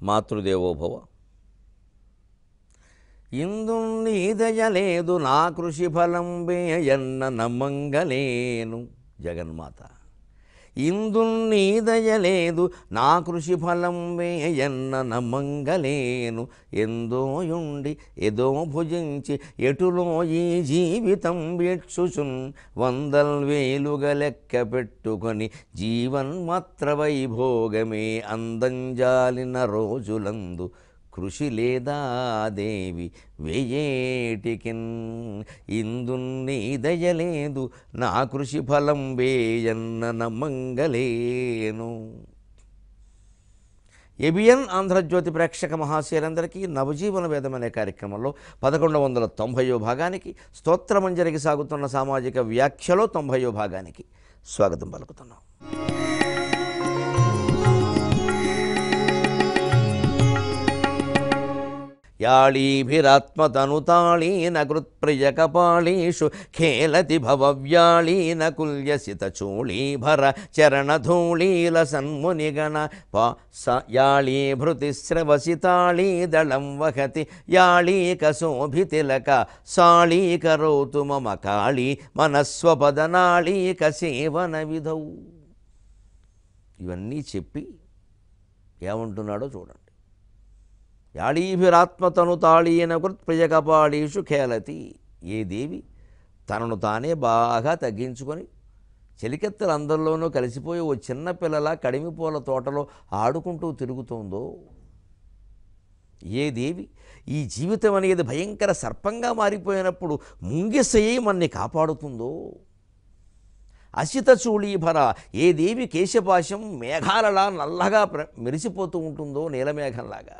మాతృదేవోభవ ఇందు నీదయలేదు నా కృషి ఫలం ఎన్న నమ్మంగలేను జగన్మాత ఇందు నీదయలేదు నా కృషి ఫలం ఎన్న నమ్మంగలేను ఎందోయుండి ఏదో భుజించి ఎటులో ఈ జీవితం వెచ్చుచున్ వందల్ వేలుగ లెక్క పెట్టుకొని జీవన్మాత్ర వైభోగమే అందంజాలిన రోజులందు కృషి లేదా దేవి వేయేటికిన్ ఇందున్ని దయలేదు నా కృషి ఫలం వేయన్న నమ్మంగలేను ఎబిఎన్ ఆంధ్రజ్యోతి ప్రేక్షక మహాశయులందరికీ నవజీవన వేదం అనే కార్యక్రమంలో పదకొండు వందల తొంభయో భాగానికి స్తోత్రమంజరికి సాగుతున్న సామాజిక వ్యాఖ్యలో తొంభయో భాగానికి స్వాగతం పలుకుతున్నాం యాళీభిరాత్మతనుతాళీన కృత్ప్రియకపాళీషు ఖేలతి భవవ్యాళీన కుల్యసితచూళీభర చరణధూళీల సన్మునిగణ పా స యాళీభృతిస్రవసితాళీదళం వహతి యాళీకశోభితిలక సాళీకరోతు మమ కాళీ మనస్వపదనాళీక సేవన విధౌ ఇవన్నీ చెప్పి ఏమంటున్నాడో చూడండి యాళీభిరాత్మతను తాళీన కృత్ప్రియకపాళీషు ఖేలతి ఏ దేవి తనను తానే బాగా తగ్గించుకొని చెలికెత్తలందరిలోనూ కలిసిపోయి ఓ చిన్న పిల్లల కడిమి పూల తోటలో ఆడుకుంటూ తిరుగుతోందో ఏ దేవి ఈ జీవితం అనేది భయంకర సర్పంగా మారిపోయినప్పుడు ముంగిసయ్యి మన్ని కాపాడుతుందో అసిత చూళీభర ఏ దేవి కేశపాశం మేఘాలలా నల్లగా ప్ర మెరిసిపోతూ ఉంటుందో నీలమేఘంలాగా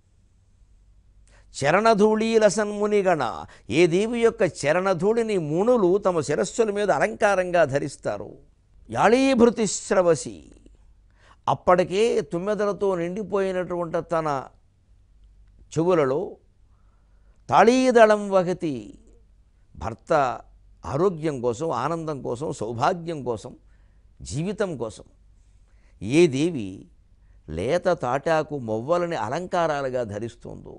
చరణధూళీల సన్మునిగణ ఏ దేవి యొక్క చరణధూళిని మునులు తమ శిరస్సుల మీద అలంకారంగా ధరిస్తారు యాళీభృతి శ్రవసి అప్పటికే తుమ్మెదలతో నిండిపోయినటువంటి తన చెవులలో తాళీదళం వగతి భర్త ఆరోగ్యం కోసం ఆనందం కోసం సౌభాగ్యం కోసం జీవితం కోసం ఏ దేవి లేత తాటాకు మొవ్వలని అలంకారాలుగా ధరిస్తుందో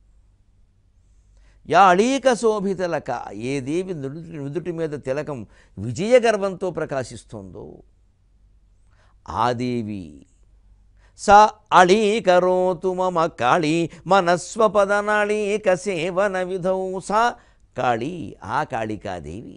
యా అళీక శోభితలక ఏ దేవి నుదుటి నుదుటి మీద తిలకం విజయగర్వంతో ప్రకాశిస్తుందో ఆ దేవి స అళీకరోతు మమ కాళీ మనస్వపదనళీక సేవన విధౌ సా కాళీ ఆ కాళికాదేవి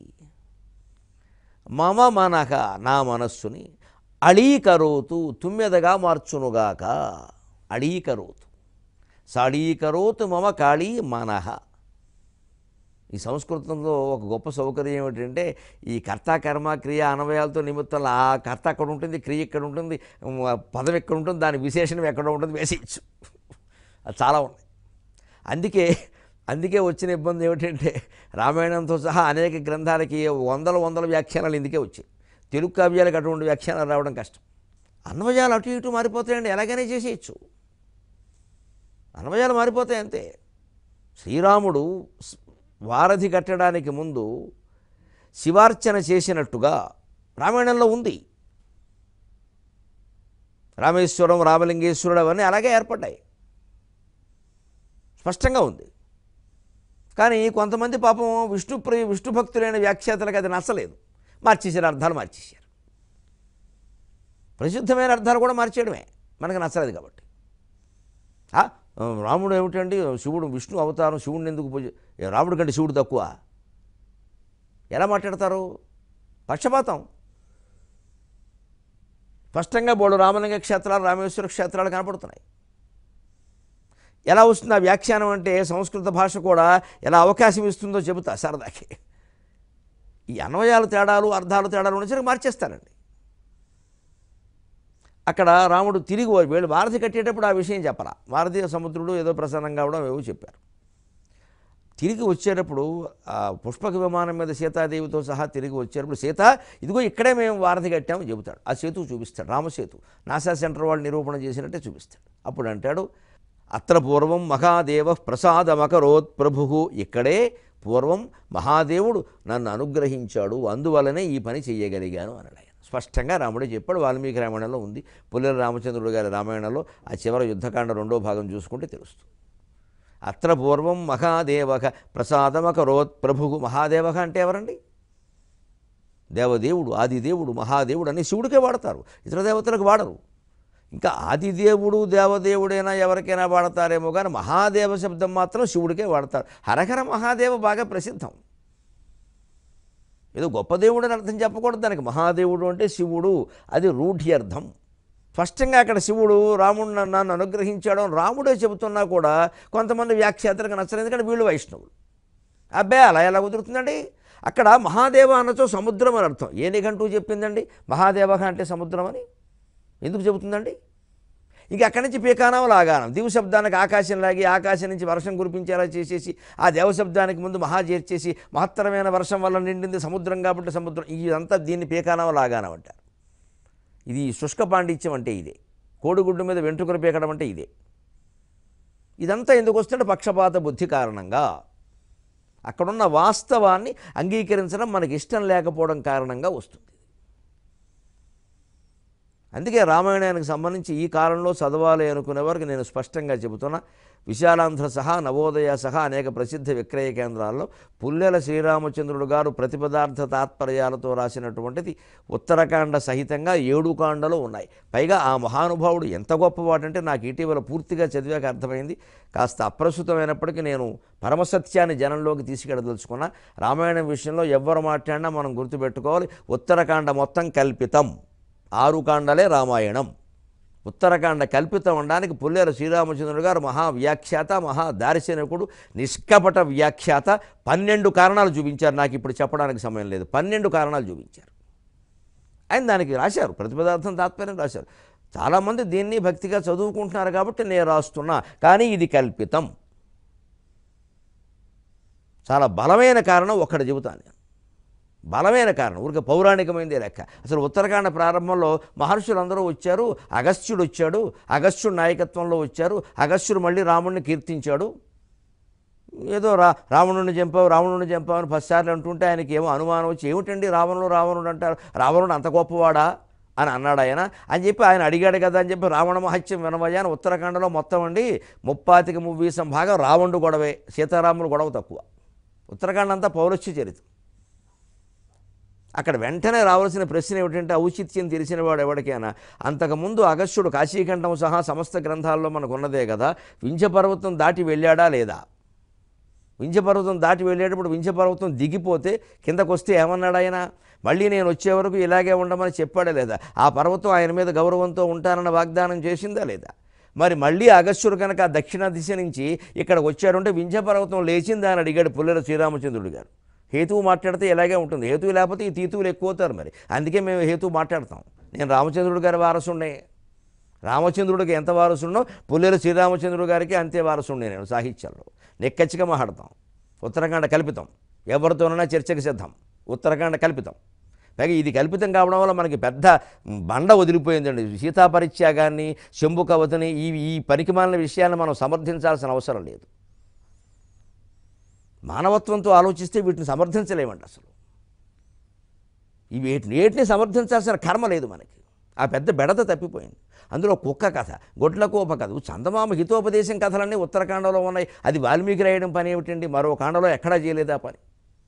మమ మనక నా మనస్సుని అళీకరోతు తుమ్మెదగా మార్చునుగాక అళీకరోతు సళీకరోతు మమ కాళీ మనహ ఈ సంస్కృతంలో ఒక గొప్ప సౌకర్యం ఏమిటంటే ఈ కర్త కర్మ క్రియ అన్వయాలతో నిమిత్తం ఆ కర్త అక్కడ ఉంటుంది క్రియ ఇక్కడ ఉంటుంది ఉమ్, పదం ఎక్కడ ఉంటుంది దాని విశేషణం ఎక్కడ ఉంటుంది వేసేయచ్చు అది చాలా ఉన్నాయి అందుకే అందుకే వచ్చిన ఇబ్బంది ఏమిటంటే రామాయణంతో సహా అనేక గ్రంథాలకి వందల వందల వ్యాఖ్యానాలు ఇందుకే వచ్చాయి తెలుగు కావ్యాలకు అటువంటి వ్యాఖ్యానాలు రావడం కష్టం అన్వయాలు అటు ఇటు మారిపోతాయండి ఎలాగైనా చేసేయచ్చు అన్వయాలు మారిపోతాయి అంతే శ్రీరాముడు స్- వారధి కట్టడానికి ముందు శివార్చన చేసినట్టుగా రామాయణంలో ఉంది రామేశ్వరం రామలింగేశ్వరుడు అవన్నీ అలాగే ఏర్పడ్డాయి స్పష్టంగా ఉంది కానీ కొంతమంది పాపం విష్ణు ప్రియ విష్ణు భక్తులైన వ్యాఖ్యాతలకు అది నచ్చలేదు మార్చేశారు అర్థాలు మార్చేశారు ప్రసిద్ధమైన అర్థాలు కూడా మార్చేయడమే మనకు నచ్చలేదు కాబట్టి ఆ, రాముడు ఏమిటండి శివుడు విష్ణు అవతారం శివుడిని ఎందుకు పూజ ఏ, రాముడి కంటే శివుడు తక్కువ ఎలా మాట్లాడతారు పక్షపాతం స్పష్టంగా బోడు రామలింగ క్షేత్రాలు రామేశ్వర క్షేత్రాలు కనపడుతున్నాయి ఎలా వస్తుంది ఆ వ్యాఖ్యానం అంటే సంస్కృత భాష కూడా ఎలా అవకాశం ఇస్తుందో చెబుతా సరదాకి ఈ అన్వయాలు తేడాలు అర్థాలు తేడాలు ఉన్నసరికి మార్చేస్తారండి అక్కడ రాముడు తిరిగి వ- వీళ్ళు వారధి కట్టేటప్పుడు ఆ విషయం చెప్పరా వారధి సముద్రుడు ఏదో ప్రసన్నం కావడం ఏవో చెప్పారు తిరిగి వచ్చేటప్పుడు ఆ పుష్పక విమానం మీద సీతాదేవితో సహా తిరిగి వచ్చేటప్పుడు సీత ఇదిగో ఇక్కడే మేము వారధి కట్టాము చెబుతాడు ఆ సేతు చూపిస్తాడు రామసేతు నాసా సెంటర్ వాళ్ళు నిరూపణ చేసినట్టే చూపిస్తాడు అప్పుడు అంటాడు అత్ర పూర్వం మహాదేవ ప్రసాదమకరోత్ ప్రభు ఇక్కడే పూర్వం మహాదేవుడు నన్ను అనుగ్రహించాడు అందువలనే ఈ పని చేయగలిగాను అన్నాడు ఆయన స్పష్టంగా రాముడే చెప్పాడు వాల్మీకి రామాయణంలో ఉంది పుల్లెల రామచంద్రుడు గారి రామాయణంలో ఆ చివరి యుద్ధకాండ రెండో భాగం చూసుకుంటే తెలుస్తుంది అత్ర పూర్వం మహాదేవక ప్రసాదమకరోత్ ప్రభు మహాదేవక అంటే ఎవరండి దేవదేవుడు ఆదిదేవుడు మహాదేవుడు అని శివుడికే వాడతారు ఇతర దేవతలకు వాడరు ఇంకా ఆదిదేవుడు దేవదేవుడైనా ఎవరికైనా వాడతారేమో కానీ మహాదేవ శబ్దం మాత్రం శివుడికే వాడతారు హరహర మహాదేవ బాగా ప్రసిద్ధం ఏదో గొప్ప దేవుడు అని అర్థం చెప్పకూడదు దానికి మహాదేవుడు అంటే శివుడు అది రూఢ్యర్థం స్పష్టంగా అక్కడ శివుడు రాముడు నన్ను అనుగ్రహించాడు అని రాముడే చెబుతున్నా కూడా కొంతమంది వ్యాఖ్యాతలకు నచ్చలేదు ఎందుకంటే వీళ్ళు వైష్ణవులు అబ్బే అలా ఎలా కుదురుతుందండి అక్కడ మహాదేవ అనచో సముద్రం అని అర్థం ఏ నిఘంటూ చెప్పిందండి మహాదేవ అంటే సముద్రం అని ఎందుకు చెబుతుందండి ఇంక అక్కడి నుంచి పీకానం లాగానం దివు శబ్దానికి ఆకాశం లాగి ఆకాశం నుంచి వర్షం కురిపించేలా చేసేసి ఆ దేవశబ్దానికి ముందు మహా చేర్చేసి మహత్తరమైన వర్షం వల్ల నిండింది సముద్రం కాబట్టి సముద్రం ఇదంతా దీన్ని పీకానం లాగానం అంటారు ఇది శుష్క పాండిత్యం అంటే ఇదే కోడిగుడ్డు మీద వెంట్రుకలు పీకడం అంటే ఇదే ఇదంతా ఎందుకు వస్తుంటే పక్షపాత బుద్ధి కారణంగా అక్కడున్న వాస్తవాన్ని అంగీకరించడం మనకి ఇష్టం లేకపోవడం కారణంగా వస్తుంది అందుకే రామాయణానికి సంబంధించి ఈ కాలంలో చదవాలి అనుకునే వారికి నేను స్పష్టంగా చెబుతున్నా విశాలాంధ్ర సహా నవోదయ సహా అనేక ప్రసిద్ధ విక్రయ కేంద్రాల్లో పుల్లెల శ్రీరామచంద్రుడు గారు ప్రతిపదార్థ తాత్పర్యాలతో రాసినటువంటిది ఉత్తరకాండ సహితంగా ఏడు కాండలు ఉన్నాయి పైగా ఆ మహానుభావుడు ఎంత గొప్పవాడంటే నాకు ఇటీవల పూర్తిగా చదివాక అర్థమైంది కాస్త అప్రస్తుతమైనప్పటికీ నేను పరమసత్యాన్ని జనంలోకి తీసుకెళ్ళదలుచుకున్నా రామాయణం విషయంలో ఎవ్వరు మాట్లాడినా మనం గుర్తుపెట్టుకోవాలి ఉత్తరకాండ మొత్తం కల్పితం ఆరు కాండలే రామాయణం ఉత్తరకాండ కల్పితం అనడానికి పుల్లేరు శ్రీరామచంద్రుడు గారు మహా వ్యాఖ్యాత మహా దార్శనికుడు నిష్కపట వ్యాఖ్యాత పన్నెండు కారణాలు చూపించారు నాకు ఇప్పుడు చెప్పడానికి సమయం లేదు పన్నెండు కారణాలు చూపించారు ఆయన దానికి రాశారు ప్రతిపదార్థం తాత్పర్యం రాశారు చాలామంది దీన్ని భక్తిగా చదువుకుంటున్నారు కాబట్టి నేను రాస్తున్నా కానీ ఇది కల్పితం చాలా బలమైన కారణం ఒక్కటి చెబుతాను నేను బలమైన కారణం ఊరికే పౌరాణికమైందే లెక్క అసలు ఉత్తరాఖండ ప్రారంభంలో మహర్షులందరూ వచ్చారు అగస్త్యుడు వచ్చాడు అగస్త్యుడు నాయకత్వంలో వచ్చారు అగస్త్యుడు మళ్ళీ రాముడిని కీర్తించాడు ఏదో రా రావణుడిని చంపావు రావణుడిని చంపావు అని పదిసార్లు అంటుంటే ఆయనకి ఏమో అనుమానం వచ్చి ఏమిటండి రావణుడు రావణుడు అంటారు రావణుడు అంత గొప్పవాడా అని అన్నాడు ఆయన అని చెప్పి ఆయన అడిగాడు కదా అని చెప్పి రావణ మహత్యం వినవయ్య అని ఉత్తరాఖండలో మొత్తం అండి ముప్పాతికి మువ్వీసం భాగం రావణుడు గొడవే సీతారాములు గొడవ తక్కువ ఉత్తరాఖండ్ అంతా పౌరస్య చరిత్ర అక్కడ వెంటనే రావాల్సిన ప్రశ్న ఏమిటంటే ఔచిత్యం తెలిసిన వాడు ఎవరికైనా అంతకుముందు అగస్త్యుడు కాశీఖండం సహా సమస్త గ్రంథాల్లో మనకు ఉన్నదే కదా వింధ్యపర్వతం దాటి వెళ్ళాడా లేదా వింధ్యపర్వతం దాటి వెళ్ళేటప్పుడు వింధ్యపర్వతం దిగిపోతే కిందకు వస్తే ఏమన్నాడు ఆయన మళ్ళీ నేను వచ్చే వరకు ఇలాగే ఉండమని చెప్పాడా లేదా ఆ పర్వతం ఆయన మీద గౌరవంతో ఉంటానన్న వాగ్దానం చేసిందా లేదా మరి మళ్ళీ అగస్త్యుడు కనుక ఆ దక్షిణ దిశ నుంచి ఇక్కడ వచ్చాడంటే వింధ్యపర్వతం లేచిందా అని అడిగాడు పుల్లెల శ్రీరామచంద్రుడు గారు హేతువు మాట్లాడితే ఇలాగే ఉంటుంది హేతువు లేకపోతే ఈ తీతువులు ఎక్కువ అవుతారు మరి అందుకే మేము హేతువు మాట్లాడతాం నేను రామచంద్రుడు గారి వారసుండే రామచంద్రుడికి ఎంత వారసుండో పుల్లెల శ్రీరామచంద్రుడు గారికి అంతే వారసుండే నేను సాహిత్యంలో నెక్కచ్చిగా మాట్లాడతాం ఉత్తరాఖండ కల్పితం ఎవరితోనైనా చర్చకు సిద్ధం ఉత్తరాఖండ కల్పితం పైగా ఇది కల్పితం కావడం వల్ల మనకి పెద్ద బండ వదిలిపోయిందండి సీతాపరిత్యాగాన్ని శంభు కవతని ఈ ఈ పనికిమాలిన విషయాన్ని మనం సమర్థించాల్సిన అవసరం లేదు మానవత్వంతో ఆలోచిస్తే వీటిని సమర్థించలేమండి అసలు ఈ వీటిని వేటిని సమర్థించాల్సిన కర్మ లేదు మనకి ఆ పెద్ద బెడత తప్పిపోయింది అందులో కుక్క కథ గొడ్ల కోప కథ చందమామ హితోపదేశం కథలన్నీ ఉత్తరాఖండలో ఉన్నాయి అది వాల్మీకి రాయడం పని ఏమిటండి మరో కాండలో ఎక్కడా చేయలేదా పని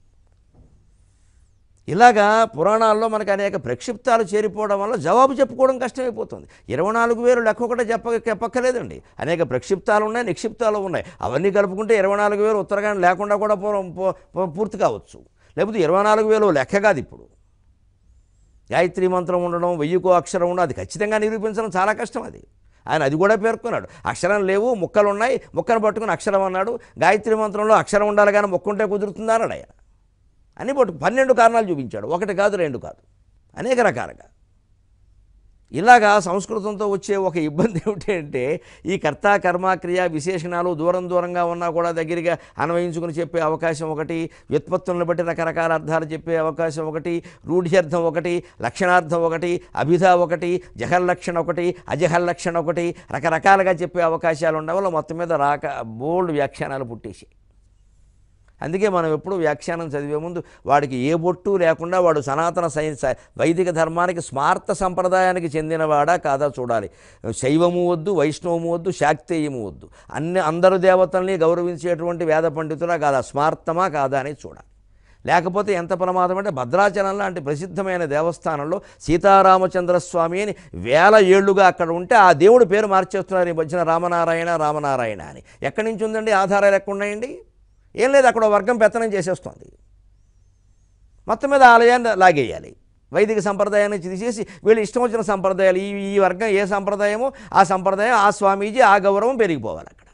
ఇలాగా పురాణాల్లో మనకు అనేక ప్రక్షిప్తాలు చేరిపోవడం వల్ల జవాబు చెప్పుకోవడం కష్టమైపోతుంది ఇరవై నాలుగు వేలు లెక్క ఒకటే చెప్ప చెప్పక్కర్లేదండి అనేక ప్రక్షిప్తాలు ఉన్నాయి నిక్షిప్తాలు ఉన్నాయి అవన్నీ కలుపుకుంటే ఇరవై నాలుగు వేలు ఉత్తరాఖండ్ లేకుండా కూడా పూర్వం పూ- పూ- పూర్తి కావచ్చు లేకపోతే ఇరవై నాలుగు వేలు లెక్క కాదు ఇప్పుడు గాయత్రి మంత్రం ఉండడం వెయ్యికో అక్షరం ఉండడం అది ఖచ్చితంగా నిరూపించడం చాలా కష్టం అది ఆయన అది కూడా పేర్కొన్నాడు అక్షరం లేవు ముక్కలు ఉన్నాయి ముక్కను పట్టుకుని అక్షరం అన్నాడు గాయత్రి మంత్రంలో అక్షరం ఉండాలి కానీ మొక్క ఉంటే కుదురుతుందా అన్నాడు ఆయన అని పట్టు పన్నెండు కారణాలు చూపించాడు ఒకటి కాదు రెండు కాదు అనేక రకాలుగా ఇలాగా సంస్కృతంతో వచ్చే ఒక ఇబ్బంది ఏమిటి అంటే ఈ కర్త కర్మ క్రియ విశేషణాలు దూరం దూరంగా ఉన్నా కూడా దగ్గరగా అన్వయించుకుని చెప్పే అవకాశం ఒకటి వ్యుత్పత్తులను బట్టి రకరకాల అర్థాలు చెప్పే అవకాశం ఒకటి రూఢ్యర్థం ఒకటి లక్షణార్థం ఒకటి అభిధ ఒకటి జహల్లక్షణ ఒకటి అజహల్లక్షణ ఒకటి రకరకాలుగా చెప్పే అవకాశాలు ఉండడం వల్ల మొత్తం మీద రాక బోల్డ్ వ్యాఖ్యానాలు పుట్టేసి అందుకే మనం ఎప్పుడు వ్యాఖ్యానం చదివే ముందు వాడికి ఏ బొట్టు లేకుండా వాడు సనాతన సై సై- వైదిక ధర్మానికి స్మార్త సంప్రదాయానికి చెందినవాడా కాదా చూడాలి శైవము వద్దు వైష్ణవము వద్దు శాక్తేయము వద్దు అన్ని అందరు దేవతల్ని గౌరవించేటువంటి వేద పండితులా కాదా స్మార్తమా కాదా అనేది చూడాలి లేకపోతే ఎంత ప్రమాదం అంటే భద్రాచలం లాంటి ప్రసిద్ధమైన దేవస్థానంలో సీతారామచంద్ర స్వామి అని వేల ఏళ్లుగా అక్కడ ఉంటే ఆ దేవుడి పేరు మార్చేస్తున్నారు ఈ మధ్యన రామనారాయణ రామనారాయణ అని ఎక్కడి నుంచి ఉందండి ఆధారాలు ఎక్కడ ఉన్నాయండి ఏం లేదు అక్కడ ఓ వర్గం పెత్తనం చేసేస్తుంది మొత్తం మీద ఆలయాన్ని లాగేయాలి వైదిక సంప్రదాయాన్ని తీసేసి వీళ్ళు ఇష్టం వచ్చిన సంప్రదాయాలు ఈ ఈ వర్గం ఏ సంప్రదాయమో ఆ సంప్రదాయం ఆ స్వామీజీ ఆ గౌరవం పెరిగిపోవాలి అక్కడ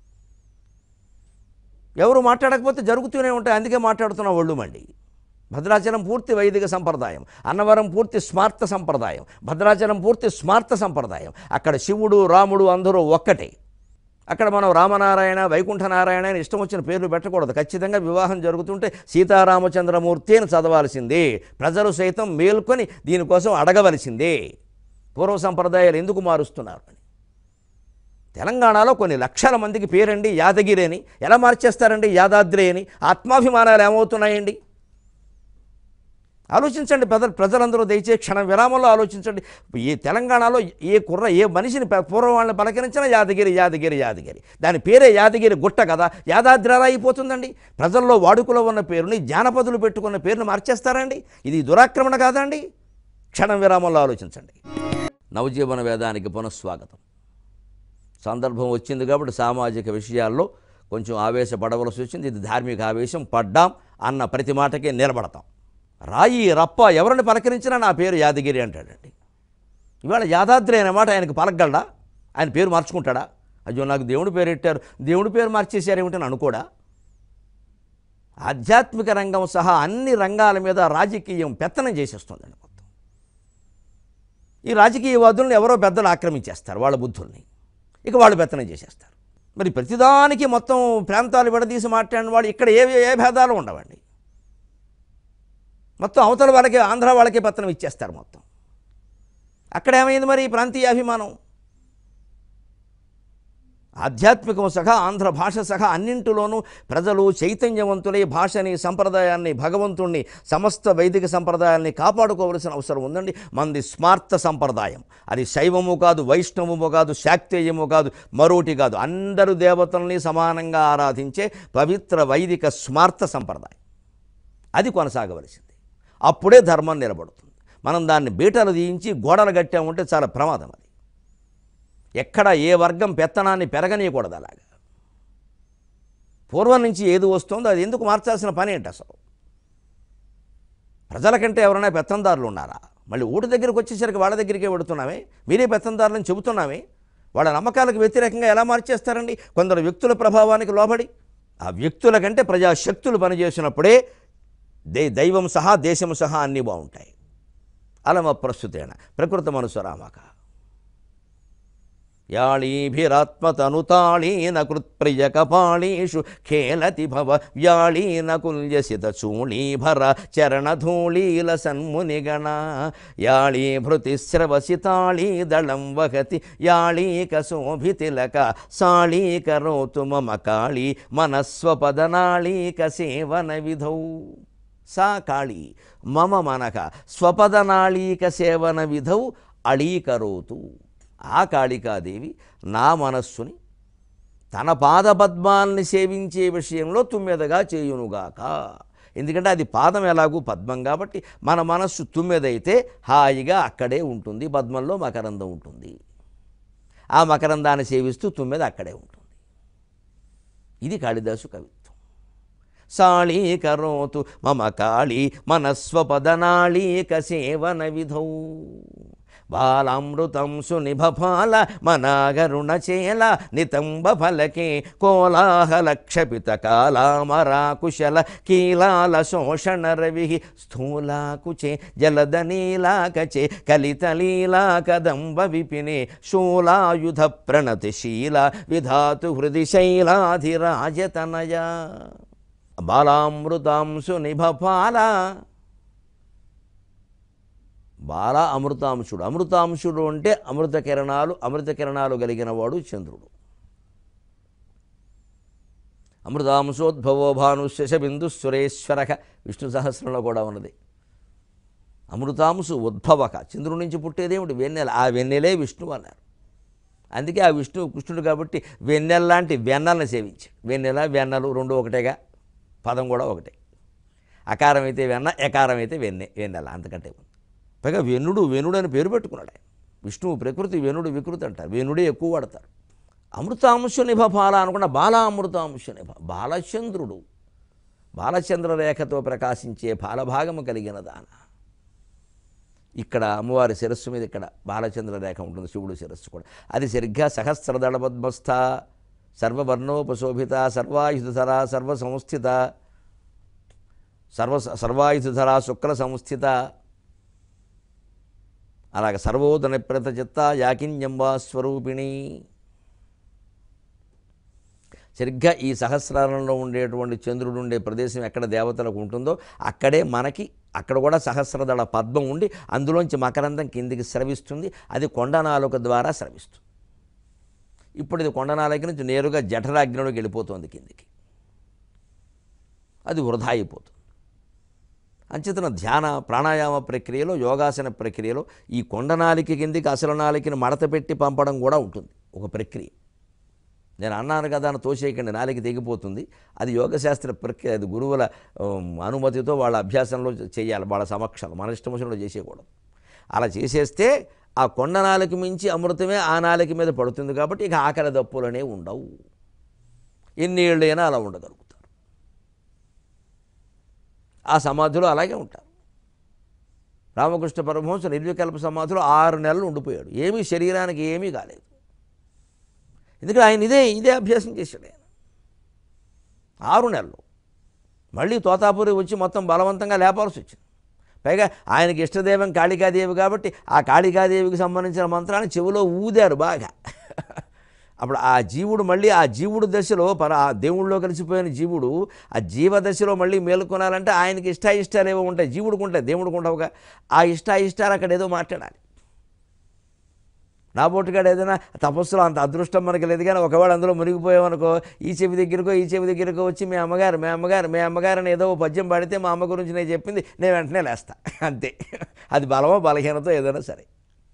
ఎవరు మాట్లాడకపోతే జరుగుతూనే ఉంటాయి అందుకే మాట్లాడుతున్న ఒళ్ళు మండి భద్రాచలం పూర్తి వైదిక సంప్రదాయం అన్నవరం పూర్తి స్మార్త సంప్రదాయం భద్రాచలం పూర్తి స్మార్త సంప్రదాయం అక్కడ శివుడు రాముడు అందరూ ఒక్కటే అక్కడ మనం రామనారాయణ వైకుంఠనారాయణ అని ఇష్టం వచ్చిన పేర్లు పెట్టకూడదు ఖచ్చితంగా వివాహం జరుగుతుంటే సీతారామచంద్రమూర్తి అని చదవాల్సిందే ప్రజలు సైతం మేల్కొని దీనికోసం అడగవలసిందే పూర్వ సంప్రదాయాలు ఎందుకు మారుస్తున్నారు అని తెలంగాణలో కొన్ని లక్షల మందికి పేరండి యాదగిరి అని ఎలా మార్చేస్తారండి యాదాద్రి అని ఆత్మాభిమానాలు ఏమవుతున్నాయండి ఆలోచించండి ప్రజలు ప్రజలందరూ దయచే క్షణ విరామంలో ఆలోచించండి ఈ తెలంగాణలో ఏ కుర్ర ఏ మనిషిని ప- పూర్వం వాళ్ళని పలకరించినా యాదగిరి యాదగిరి యాదగిరి దాని పేరే యాదగిరి గుట్ట కదా యాదాద్రి ఎలా అయిపోతుందండి ప్రజల్లో వాడుకలో ఉన్న పేరుని జానపదులు పెట్టుకున్న పేరుని మార్చేస్తారండి ఇది దురాక్రమణ కాదండి క్షణం విరామంలో ఆలోచించండి నవజీవన వేదానికి పునఃస్వాగతం సందర్భం వచ్చింది కాబట్టి సామాజిక విషయాల్లో కొంచెం ఆవేశపడవలసి వచ్చింది ఇది ధార్మిక ఆవేశం పడ్డాం అన్న ప్రతి మాటకే నిలబడతాం రాయి రప్ప ఎవరిని పలకరించినా నా పేరు యాదగిరి అంటాడండి ఇవాళ యాదాద్రి అనే మాట ఆయనకు పలకగలడా ఆయన పేరు మార్చుకుంటాడా అయ్యో నాకు దేవుడి పేరు పెట్టారు దేవుడి పేరు మార్చేశారేమిటి అని అనుకోడా ఆధ్యాత్మిక రంగం సహా అన్ని రంగాల మీద రాజకీయం పెత్తనం చేసేస్తుందండి మొత్తం ఈ రాజకీయవాదులను ఎవరో పెద్దలు ఆక్రమించేస్తారు వాళ్ళ బుద్ధుల్ని ఇక వాళ్ళు పెత్తనం చేసేస్తారు మరి ప్రతిదానికి మొత్తం ప్రాంతాలు విడదీసి మాట్లాడిన వాళ్ళు ఇక్కడ ఏ ఏ భేదాలు ఉండవండి మొత్తం అవతల వాళ్ళకి ఆంధ్ర వాళ్ళకే పత్రం ఇచ్చేస్తారు మొత్తం అక్కడ ఏమైంది మరి ఈ ప్రాంతీయ అభిమానం ఆధ్యాత్మికం సహా ఆంధ్ర భాష సహా అన్నింటిలోనూ ప్రజలు చైతన్యవంతులై భాషని సంప్రదాయాన్ని భగవంతుణ్ణి సమస్త వైదిక సంప్రదాయాల్ని కాపాడుకోవలసిన అవసరం ఉందండి మంది స్మార్త సంప్రదాయం అది శైవము కాదు వైష్ణవము కాదు శాక్తేయము కాదు మరోటి కాదు అందరు దేవతల్ని సమానంగా ఆరాధించే పవిత్ర వైదిక స్మార్త సంప్రదాయం అది కొనసాగవలసింది అప్పుడే ధర్మం నిలబడుతుంది మనం దాన్ని బీటలు తీయించి గోడలు కట్టామంటే చాలా ప్రమాదం అది ఎక్కడ ఏ వర్గం పెత్తనాన్ని పెరగనీయకూడదు అలాగా పూర్వం నుంచి ఏది వస్తుందో అది ఎందుకు మార్చాల్సిన పని ఏంటి అసలు ప్రజల కంటే ఎవరైనా పెత్తందారులు ఉన్నారా మళ్ళీ ఊటి దగ్గరికి వచ్చేసరికి వాళ్ళ దగ్గరికే పెడుతున్నామే మీరే పెత్తందారులని చెబుతున్నామే వాళ్ళ నమ్మకాలకు వ్యతిరేకంగా ఎలా మార్చేస్తారండి కొందరు వ్యక్తుల ప్రభావానికి లోబడి ఆ వ్యక్తుల కంటే ప్రజాశక్తులు పనిచేసినప్పుడే దే దైవం సహా దేశం సహా అన్నీ బాగుంటాయి అలమ ప్రస్తుతేన ప్రకృత మనసురామక యాళీభిరాత్మతనుతాళీన కృత్ప్రియకపాళీషు ఖేలతి భవ వ్యాళీన కుల్యసిత చూళీభర చరణధూళీల సన్మునిగణ యాళీభృతిస్రవసితాళీ దళం వహతి యాళీక శోభితిలక సాళీకరోతు మమ కాళీ మనస్వపదనాళీక సేవన విధౌ సా కాళీ మమ మనక స్వపదనాళీక సేవన విధౌ అళీకరోతు ఆ కాళికాదేవి నా మనస్సుని తన పాదపద్మాల్ని సేవించే విషయంలో తుమ్మెదగా చేయునుగాక ఎందుకంటే అది పాదం ఎలాగూ పద్మం కాబట్టి మన మనస్సు తుమ్మెదైతే హాయిగా అక్కడే ఉంటుంది పద్మంలో మకరందం ఉంటుంది ఆ మకరందాన్ని సేవిస్తూ తుమ్మెద అక్కడే ఉంటుంది ఇది కాళిదాసు కవిత్వం సాళీకరోతు మమ కాళీ మనస్వపదనాళీక సేవన విధౌ బాలామృతం సునిభపాల మనాగరుణచేల నితంబ ఫలకే కోలాహల క్షపిత కాలామరాకుశల కీలాల శోషణ రవి స్థూలాకుచే జలద నీలాకచే కలిత లీలా కదంబ విపినే శూలాయుధ ప్రణతిశీల విధాతు హృది శైలాధిరాజతనయ బాలామృతాంశు నిభపాల బాల అమృతాంశుడు అమృతాంశుడు అంటే అమృత కిరణాలు అమృత కిరణాలు కలిగిన వాడు చంద్రుడు అమృతాంశోద్భవో భానుశశ బిందు సురేశ్వర విష్ణు సహస్రంలో కూడా ఉన్నది అమృతాంశు ఉద్భవక చంద్రుడి నుంచి పుట్టేదేమిటి వెన్నెల ఆ వెన్నెలే విష్ణువు అన్నారు అందుకే ఆ విష్ణువు కృష్ణుడు కాబట్టి వెన్నెల లాంటి వెన్నెలను సేవించాడు వెన్నెల వెన్నెలు రెండు ఒకటేగా పదం కూడా ఒకటే అకారం అయితే వెన్న ఎకారం అయితే వెన్నె వెన్నెల అంతకంటే ఉంది పైగా వెన్నుడు వెనుడు అని పేరు పెట్టుకున్నాడు ఆయన విష్ణువు ప్రకృతి వెనుడు వికృతి అంటారు వెనుడే ఎక్కువ వాడతారు అమృతాంశ నిభ బాల అనుకున్న బాల అమృతాంశ నిభ బాలచంద్రుడు బాలచంద్ర రేఖతో ప్రకాశించే బాలభాగము కలిగిన దాన ఇక్కడ అమ్మవారి శిరస్సు మీద ఇక్కడ బాలచంద్ర రేఖ ఉంటుంది శివుడు శిరస్సు కూడా అది సరిగ్గా సహస్రదళ పద్మస్థ సర్వవర్ణోపశోభిత సర్వాయుధర సర్వ సంస్థిత సర్వ సర్వాయుధర శుక్ల సంస్థిత అలాగ సర్వోదన ప్రత చిత్త యాకిన్యంబా స్వరూపిణి సరిగ్గా ఈ సహస్రారంలో ఉండేటువంటి చంద్రుడు ఉండే ప్రదేశం ఎక్కడ దేవతలకు ఉంటుందో అక్కడే మనకి అక్కడ కూడా సహస్రదళ పద్మం ఉండి అందులోంచి మకరందం కిందికి స్రవిస్తుంది అది కొండనాలుక ద్వారా స్రవిస్తుంది ఇప్పుడు ఇది కొండనాలుక నుంచి నేరుగా జఠరాగ్నిలోకి వెళ్ళిపోతుంది కిందికి అది వృధా అయిపోతుంది అంచేతన ధ్యాన ప్రాణాయామ ప్రక్రియలో యోగాసన ప్రక్రియలో ఈ కొండనాలిక కిందికి అసలు నాలికని మడత పెట్టి పంపడం కూడా ఉంటుంది ఒక ప్రక్రియ నేను అన్నాను కదా అని తోసేయకండి నాలిక తెగిపోతుంది అది యోగశాస్త్ర ప్రక్రియ అది గురువుల ఉమ్, అనుమతితో వాళ్ళ అభ్యాసంలో చేయాలి వాళ్ళ సమక్షంలో మన ఇష్టమశంలో చేసేయకూడదు అలా చేసేస్తే ఆ కొండ నాలిక మించి అమృతమే ఆ నాలిక మీద పడుతుంది కాబట్టి ఇక ఆకలి దప్పులనే ఉండవు ఎన్ని ఏళ్ళైనా అలా ఉండగలుగుతారు ఆ సమాధిలో అలాగే ఉంటారు రామకృష్ణ పరమహంస నిర్వికల్ప సమాధిలో ఆరు నెలలు ఉండిపోయాడు ఏమీ శరీరానికి ఏమీ కాలేదు ఎందుకంటే ఆయన ఇదే ఇదే అభ్యాసం చేశాడు ఆయన ఆరు నెలలు మళ్ళీ తోతాపూరి వచ్చి మొత్తం బలవంతంగా లేపాల్సి వచ్చింది పైగా ఆయనకి ఇష్టదైవం కాళికాదేవి కాబట్టి ఆ కాళికాదేవికి సంబంధించిన మంత్రాన్ని చెవిలో ఊదారు బాగా అప్పుడు ఆ జీవుడు మళ్ళీ ఆ జీవుడు దశలో పర ఆ దేవుళ్ళలో కలిసిపోయిన జీవుడు ఆ జీవ దశలో మళ్ళీ మేలుకొనాలంటే ఆయనకి ఇష్టాయిష్టాలు ఏవో ఉంటాయి జీవుడికి ఉంటాయి దేవుడికి ఉండవుగా ఆ ఇష్టాయిష్టాలు అక్కడ ఏదో మాట్లాడాలి నా బోటుగాడు ఏదైనా తపస్సులో అంత అదృష్టం మనకి లేదు కానీ ఒకవేళ అందులో మునిగిపోయామనుకో ఈ చెవి దగ్గరకో ఈ చెవి దగ్గరకో వచ్చి మీ అమ్మగారు మీ అమ్మగారు మీ అమ్మగారు అని ఏదో ఓ పద్యం పాడితే మా అమ్మ గురించి నేను చెప్పింది నేను వెంటనే లేస్తా అంతే అది బలమో బలహీనతో ఏదైనా సరే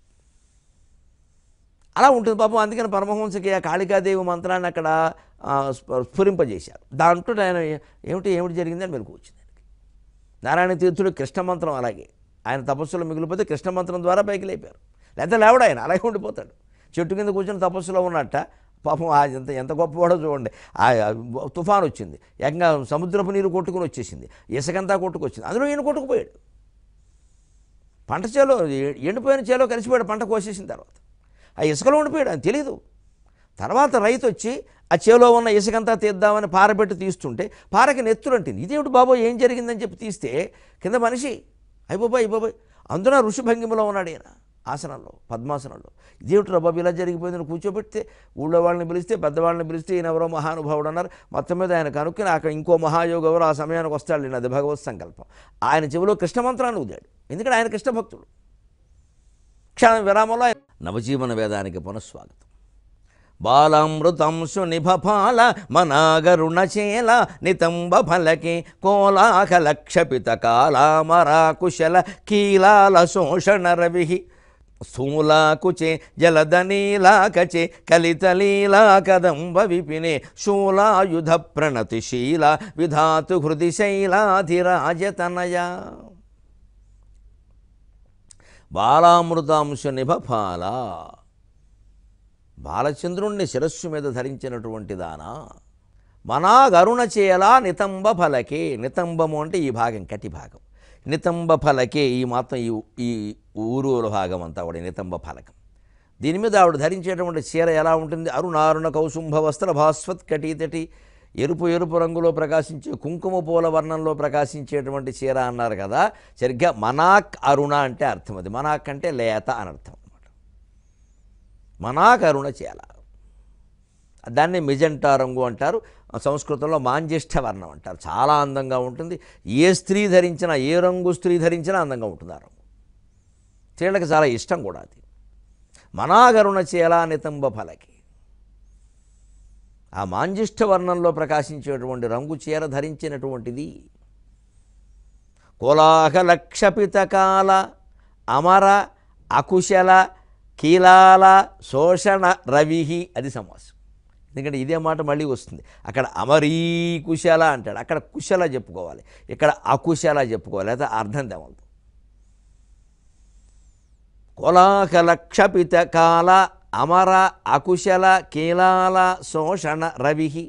అలా ఉంటుంది పాపం అందుకని పరమహంసకి ఆ కాళికాదేవి మంత్రాన్ని అక్కడ ఆ, స్ఫ- స్ఫురింపజేశారు దాంట్లో ఆయన ఏమిటి ఏమిటి జరిగిందని మెలకు వచ్చింది ఆయనకి. నారాయణ తీర్థుడు కృష్ణ మంత్రం అలాగే ఆయన తపస్సులో మిగిలిపోతే కృష్ణ మంత్రం ద్వారా పైకి లేపారు లేకపోతే లేవడు ఆయన అలాగే ఉండిపోతాడు చెట్టు కింద కూర్చొని తపస్సులో ఉన్నట్ట పాపం ఆ ఎంత ఎంత గొప్పవాడో చూడండి ఆ ఆ తుఫాన్ వచ్చింది ఏకంగా సముద్రపు నీరు కొట్టుకుని వచ్చేసింది ఇసుకంతా కొట్టుకొచ్చింది అందులో ఈయన కొట్టుకుపోయాడు పంట చేలో ఎండిపోయిన చేలో కలిసిపోయాడు పంట కోసేసిన తర్వాత ఆ ఇసుకలో ఉండిపోయాడు అని తెలియదు తర్వాత రైతు వచ్చి ఆ చేలో ఉన్న ఇసుకంతా తీద్దామని పారబెట్టి తీస్తుంటే పారకి నెత్తురంటింది ఇదేమిటి బాబో ఏం జరిగిందని చెప్పి తీస్తే కింద మనిషి అయిపోబాయ్ అయిపోబాయ్ అందున ఋషిభంగిమలో ఉన్నాడు ఈయన ఆసనంలో పద్మాసనంలో ఇదేమిటి బాబు ఇలా జరిగిపోయిందని కూర్చోబెడితే ఊళ్ళో వాళ్ళని పిలిస్తే పెద్దవాళ్ళని పిలిస్తే ఈయన ఎవరో మహానుభావుడు అన్నారు మొత్తం మీద ఆయన కనుక్కొని అక్కడ ఇంకో మహాయోగి ఎవరో ఆ సమయానికి వస్తాడు అది భగవత్ సంకల్పం ఆయన చెవిలో కృష్ణ మంత్రాన్ని ఊదాడు ఎందుకంటే ఆయన కృష్ణ భక్తుడు క్షణం విరామంలో ఆయన నవజీవన వేదానికి పునఃస్వాగతం బాలామృతంశు నిభపాల మనాగరుణచేల నితంబ ఫలకి కోలాహలక్షపిత కాలామరాకుశల కీలాల శోషణ రవి స్థూలాకుచే జలదనీలాకచే కలితలీలా కదంబ విపినే శూలాయుధ ప్రణతిశీల విధాతు హృది శైలాధిరాజతనయ బాలామృతాంశ నిభపాల బాలచంద్రుణ్ణి శిరస్సు మీద ధరించినటువంటి దానా మనాగరుణ చేయలా నితంబ ఫలకే నితంబము అంటే ఈ భాగం కటి భాగం నితంబ ఫలకే ఈ మాత్రం ఈ ఈ ఊరూరు భాగం అంతా కూడా నితంబ ఫలకం దీని మీద ఆవిడ ధరించేటువంటి చీర ఎలా ఉంటుంది అరుణారుణ కౌసుంభ వస్త్ర భాస్వత్ కటీతటి ఎరుపు ఎరుపు రంగులో ప్రకాశించే కుంకుమ పూల వర్ణంలో ప్రకాశించేటువంటి చీర అన్నారు కదా సరిగ్గా మనాక్ అరుణ అంటే అర్థం అది మనాక్ అంటే లేత అని అర్థం అనమాట మనాక్ అరుణ చీల దాన్ని మిజంటా రంగు అంటారు సంస్కృతంలో మాంజిష్ఠ వర్ణం అంటారు చాలా అందంగా ఉంటుంది ఏ స్త్రీ ధరించినా ఏ రంగు స్త్రీ ధరించినా అందంగా ఉంటుంది ఆ రంగు స్త్రీలకు చాలా ఇష్టం కూడా అది మనాగరుణ చేలా నితంబ ఫలకి ఆ మాంజిష్ఠ వర్ణంలో ప్రకాశించేటువంటి రంగు చీర ధరించినటువంటిది కోలాహలక్షపితకాల అమర అకుశల కీలాల శోషణ రవిహి అది సమాసం ఎందుకంటే ఇదే మాట మళ్ళీ వస్తుంది అక్కడ అమరీ కుశల అంటాడు అక్కడ కుశల చెప్పుకోవాలి ఇక్కడ అకుశల చెప్పుకోవాలి లేదా అర్థం తెవలదు కోలాహలక్షపిత కాల అమర అకుశల కీలాల శోషణ రవిహి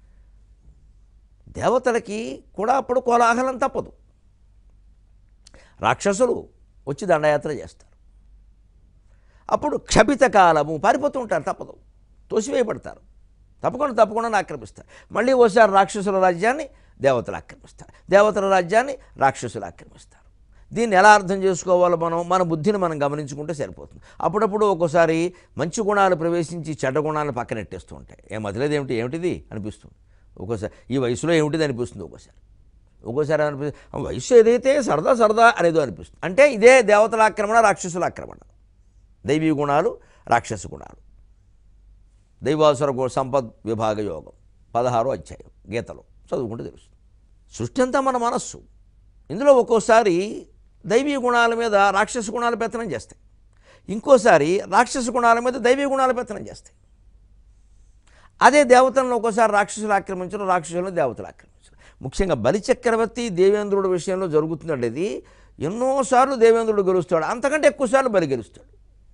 దేవతలకి కూడా అప్పుడు కోలాహలం తప్పదు రాక్షసులు వచ్చి దండయాత్ర చేస్తారు అప్పుడు క్షపిత కాలము పారిపోతూ ఉంటారు తప్పదు తోసివేయబడతారు తప్పకుండా తప్పకుండా ఆక్రమిస్తారు మళ్ళీ ఓసారి రాక్షసుల రాజ్యాన్ని దేవతలు ఆక్రమిస్తారు దేవతల రాజ్యాన్ని రాక్షసులు ఆక్రమిస్తారు దీన్ని ఎలా అర్థం చేసుకోవాలో మనం మన బుద్ధిని మనం గమనించుకుంటే సరిపోతుంది అప్పుడప్పుడు ఒక్కోసారి మంచి గుణాలు ప్రవేశించి చెడ్డ గుణాలను పక్కనెట్టేస్తూ ఉంటాయి ఏం మధ్యలేదు ఏమిటి ఏమిటిది అనిపిస్తుంది ఒక్కోసారి ఈ వయసులో ఏమిటిది అనిపిస్తుంది ఒక్కోసారి ఒక్కోసారి అనిపిస్తుంది వయసు ఏదైతే సరదా సరదా అనేదో అనిపిస్తుంది అంటే ఇదే దేవతల ఆక్రమణ రాక్షసుల ఆక్రమణ దైవీ గుణాలు రాక్షస గుణాలు దైవాసుర గు- సంపద్ విభాగ యోగం పదహారో అధ్యాయం గీతలో చదువుకుంటే తెలుస్తుంది సృష్టి అంతా మన మనస్సు ఇందులో ఒక్కోసారి దైవీ గుణాల మీద రాక్షస గుణాలు పెత్తనం చేస్తాయి ఇంకోసారి రాక్షస గుణాల మీద దైవీ గుణాలు పెత్తనం చేస్తాయి అదే దేవతలను ఒక్కోసారి రాక్షసులు ఆక్రమించడం రాక్షసులను దేవతలు ఆక్రమించడం ముఖ్యంగా బలిచక్రవర్తి దేవేంద్రుడి విషయంలో జరుగుతుందండి ఇది ఎన్నోసార్లు దేవేంద్రుడు గెలుస్తాడు అంతకంటే ఎక్కువసార్లు బలి గెలుస్తాడు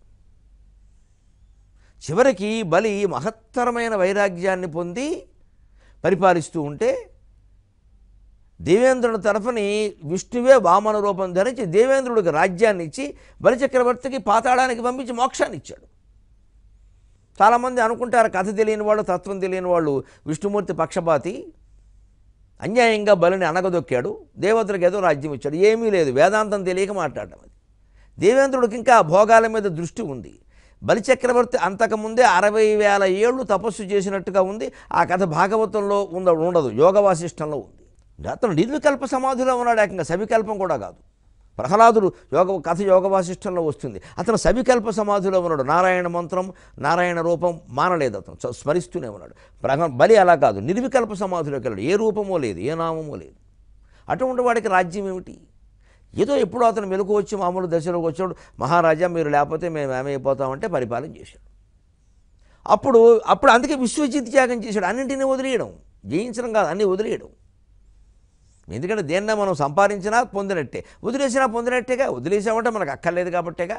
చివరికి బలి మహత్తరమైన వైరాగ్యాన్ని పొంది పరిపాలిస్తూ ఉంటే దేవేంద్రుని తరఫుని విష్ణువే వామన రూపం ధరించి దేవేంద్రుడికి రాజ్యాన్ని ఇచ్చి బలిచక్రవర్తికి పాతాళానికి పంపించి మోక్షాన్ని ఇచ్చాడు చాలామంది అనుకుంటారు కథ తెలియని వాళ్ళు తత్వం తెలియని వాళ్ళు విష్ణుమూర్తి పక్షపాతి అన్యాయంగా బలిని అనగదొక్కాడు దేవతలకు ఏదో రాజ్యం ఇచ్చాడు ఏమీ లేదు వేదాంతం తెలియక మాట్లాడటం అది దేవేంద్రుడికి ఇంకా భోగాల మీద దృష్టి ఉంది బలిచక్రవర్తి అంతకుముందే అరవై వేల ఏళ్ళు తపస్సు చేసినట్టుగా ఉంది ఆ కథ భాగవతంలో ఉంద ఉండదు యోగ వాసిష్టంలో ఉంది అతను నిర్వికల్ప సమాధిలో ఉన్నాడు ఏకంగా సవికల్పం కూడా కాదు ప్రహ్లాదుడు యోగ కథ యోగ వాసిష్టంలో వస్తుంది అతను సవికల్ప సమాధిలో ఉన్నాడు నారాయణ మంత్రం నారాయణ రూపం మానలేదు అతను చ- స్మరిస్తూనే ఉన్నాడు ప్రహ బలి అలా కాదు నిర్వికల్ప సమాధిలోకి వెళ్ళాడు ఏ రూపమో లేదు ఏ నామమో లేదు అటువంటి వాడికి రాజ్యం ఏమిటి ఏదో ఎప్పుడో అతను మెలకు వచ్చి మామూలు దశలోకి వచ్చాడు మహారాజా మీరు లేకపోతే మేము ఏమైపోతామంటే పరిపాలన చేశాడు అప్పుడు అప్పుడు అందుకే విశ్వజిత్ త్యాగం చేశాడు అన్నింటినీ వదిలేయడం జయించడం కాదు అన్నీ వదిలేయడం ఎందుకంటే దేన్న మనం సంపాదించినా పొందినట్టే వదిలేసినా పొందినట్టేగా వదిలేసామంటే మనకు అక్కర్లేదు కాబట్టేగా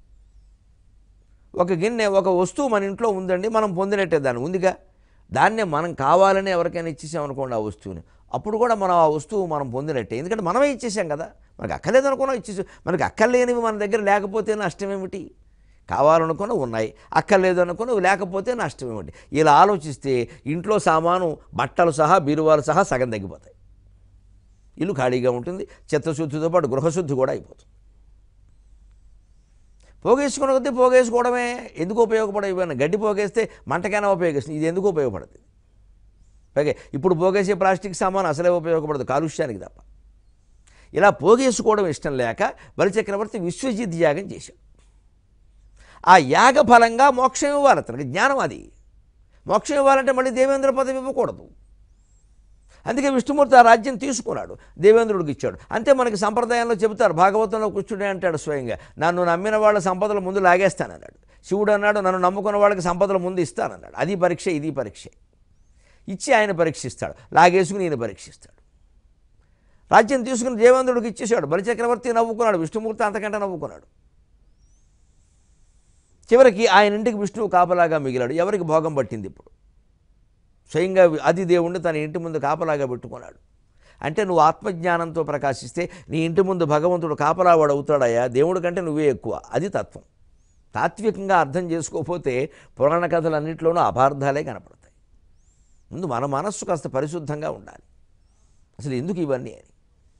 ఒక గిన్నె ఒక వస్తువు మన ఇంట్లో ఉందండి మనం పొందినట్టే దాన్ని ఉందిగా దాన్నే మనం కావాలని ఎవరికైనా ఇచ్చేసామనుకోండి ఆ వస్తువుని అప్పుడు కూడా మనం ఆ వస్తువు మనం పొందినట్టే ఎందుకంటే మనమే ఇచ్చేసాం కదా మనకు అక్కర్లేదు అనుకున్నా ఇచ్చేసాం మనకు అక్కర్లేనివి మన దగ్గర లేకపోతే నష్టం ఏమిటి కావాలనుకున్న ఉన్నాయి అక్కర్లేదు అనుకున్న లేకపోతే నష్టం ఏమిటి ఇలా ఆలోచిస్తే ఇంట్లో సామాను బట్టలు సహా బీరువాలు సహా సగం తగ్గిపోతాయి ఇల్లు ఖాళీగా ఉంటుంది చిత్తశుద్ధితో పాటు గృహశుద్ధి కూడా అయిపోతుంది పోగేసుకున్న కొద్దీ పోగేసుకోవడమే ఎందుకు ఉపయోగపడే ఇవన్నీ గడ్డి పోగేస్తే మంటకైనా ఉపయోగిస్తుంది ఇది ఎందుకు ఉపయోగపడదు పైగా ఇప్పుడు పోగేసే ప్లాస్టిక్ సామాన్ అసలే ఉపయోగపడదు కాలుష్యానికి తప్ప ఇలా పోగేసుకోవడం ఇష్టం లేక బలిచక్రవర్తి విశ్వజిత్ యాగం చేశాడు ఆ యాగ ఫలంగా మోక్షం ఇవ్వాలి అతనికి జ్ఞానం అది మోక్షం ఇవ్వాలంటే మళ్ళీ దేవేంద్ర పదవి ఇవ్వకూడదు అందుకే విష్ణుమూర్తి ఆ రాజ్యం తీసుకున్నాడు దేవేంద్రుడికి ఇచ్చాడు అంతే మనకి సంప్రదాయంలో చెబుతారు భాగవతంలో కూర్చునే అంటాడు స్వయంగా నన్ను నమ్మిన వాళ్ళ సంపదలు ముందు లాగేస్తానన్నాడు శివుడు అన్నాడు నన్ను నమ్ముకున్న వాళ్ళకి సంపదలు ముందు ఇస్తానన్నాడు అది పరీక్ష ఇది పరీక్ష ఇచ్చి ఆయన పరీక్షిస్తాడు లాగేసుకుని ఈయన పరీక్షిస్తాడు రాజ్యం తీసుకుని దేవేంద్రుడికి ఇచ్చేసాడు బలిచక్రవర్తి నవ్వుకున్నాడు విష్ణుమూర్తి అంతకంటే నవ్వుకున్నాడు చివరికి ఆయన ఇంటికి విష్ణువు కాపలాగా మిగిలాడు ఎవరికి భోగం పట్టింది ఇప్పుడు స్వయంగా అది దేవుణ్ణి తన ఇంటి ముందు కాపలాగా పెట్టుకున్నాడు అంటే నువ్వు ఆత్మజ్ఞానంతో ప్రకాశిస్తే నీ ఇంటి ముందు భగవంతుడు కాపలావాడు అవుతాడయ్యా దేవుడి కంటే నువ్వే ఎక్కువ అది తత్వం తాత్వికంగా అర్థం చేసుకోకపోతే పురాణ కథలన్నింటిలోనూ అపార్థాలే కనపడతాయి ముందు మన మనస్సు కాస్త పరిశుద్ధంగా ఉండాలి అసలు ఎందుకు ఇవన్నీ అని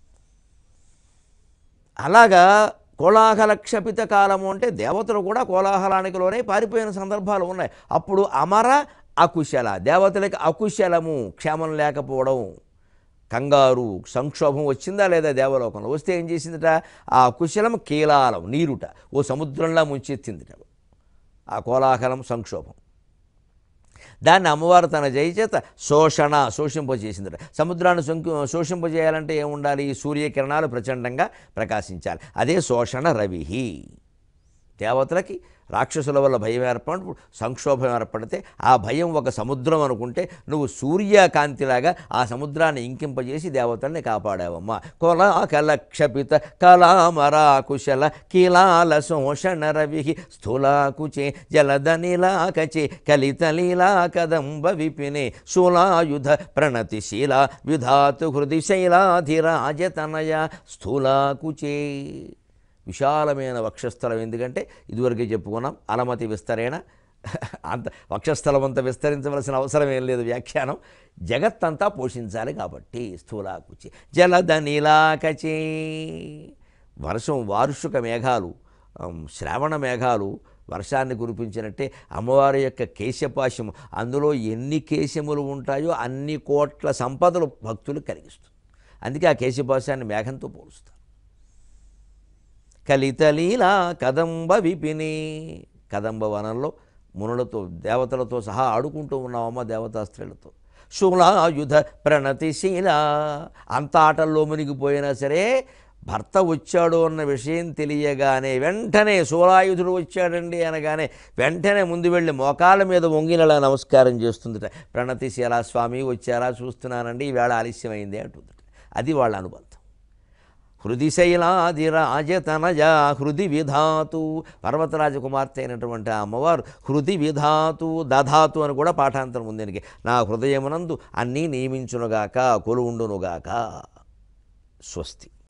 అలాగా కోలాహల క్షపిత కాలము అంటే దేవతలు కూడా కోలాహలానికి లోనే పారిపోయిన సందర్భాలు ఉన్నాయి అప్పుడు అమర అకుశల దేవతలకి అకుశలము క్షేమం లేకపోవడం కంగారు సంక్షోభం వచ్చిందా లేదా దేవలోకంలో వస్తే ఏం చేసిందిట ఆ కుశలం కీలాలం నీరుట ఓ సముద్రంలా ముంచెత్తిందిట ఆ కోలాహలం సంక్షోభం దాన్ని అమ్మవారు తన జయ చేత శోషణ శోషింపజేసిందట సముద్రాన్ని శంకు శోషింపజేయాలంటే ఏముండాలి సూర్యకిరణాలు ప్రచండంగా ప్రకాశించాలి అదే శోషణ రవిహి దేవతలకి రాక్షసుల వల్ల భయం ఏర్పడినప్పుడు సంక్షోభం ఏర్పడితే ఆ భయం ఒక సముద్రం అనుకుంటే నువ్వు సూర్యకాంతిలాగా ఆ సముద్రాన్ని ఇంకింపజేసి దేవతల్ని కాపాడావమ్మా కొలా కలక్షపిత కళామరాకుశల కిలాల శోషణ రవి స్థూలాకుచే జలదనిలాకచే కలితలీలా కదంబ విపినే శూలాయుధ ప్రణతిశీల విధాతు హృది శైలాధిరాజతనయ స్థూలాకుచే విశాలమైన వక్షస్థలం ఎందుకంటే ఇదివరకే చెప్పుకున్నాం అలమతి విస్తరేణ అంత వక్షస్థలం అంత విస్తరించవలసిన అవసరం ఏం లేదు వ్యాఖ్యానం జగత్తంతా పోషించాలి కాబట్టి స్థూలాకుచి జలద నీలాకచే వర్షం వార్షిక మేఘాలు ఆమ్, శ్రావణ మేఘాలు వర్షాన్ని కురిపించినట్టే అమ్మవారి యొక్క కేశపాశం అందులో ఎన్ని కేశములు ఉంటాయో అన్ని కోట్ల సంపదలు భక్తులు కలిగిస్తుంది అందుకే ఆ కేశపాశాన్ని మేఘంతో పోలుస్తారు కలితలీలా కదంబ విపిని కదంబ వనంలో మునులతో దేవతలతో సహా ఆడుకుంటూ ఉన్నామమ్మ దేవతా స్త్రీలతో శూలాయుధ ప్రణతిశీల అంత ఆటల్లో మునిగిపోయినా సరే భర్త వచ్చాడు అన్న విషయం తెలియగానే వెంటనే శూలాయుధుడు వచ్చాడండి అనగానే వెంటనే ముందు వెళ్ళి మోకాల మీద వంగినలా నమస్కారం చేస్తుందట ప్రణతిశీల స్వామి వచ్చారా చూస్తున్నానండి ఈవేళ ఆలస్యమైంది అంటుందట అది వాళ్ళ అనుబంధం హృది శైలాదిరాజతనజ హృది విధాతు పర్వతరాజ కుమార్తె అయినటువంటి ఆ అమ్మవారు హృది విధాతు దధాతు అని కూడా పాఠాంతరం ఉంది దీనికి నా హృదయమునందు అన్నీ నియమించునుగాక కొలువుండునుగాక స్వస్తి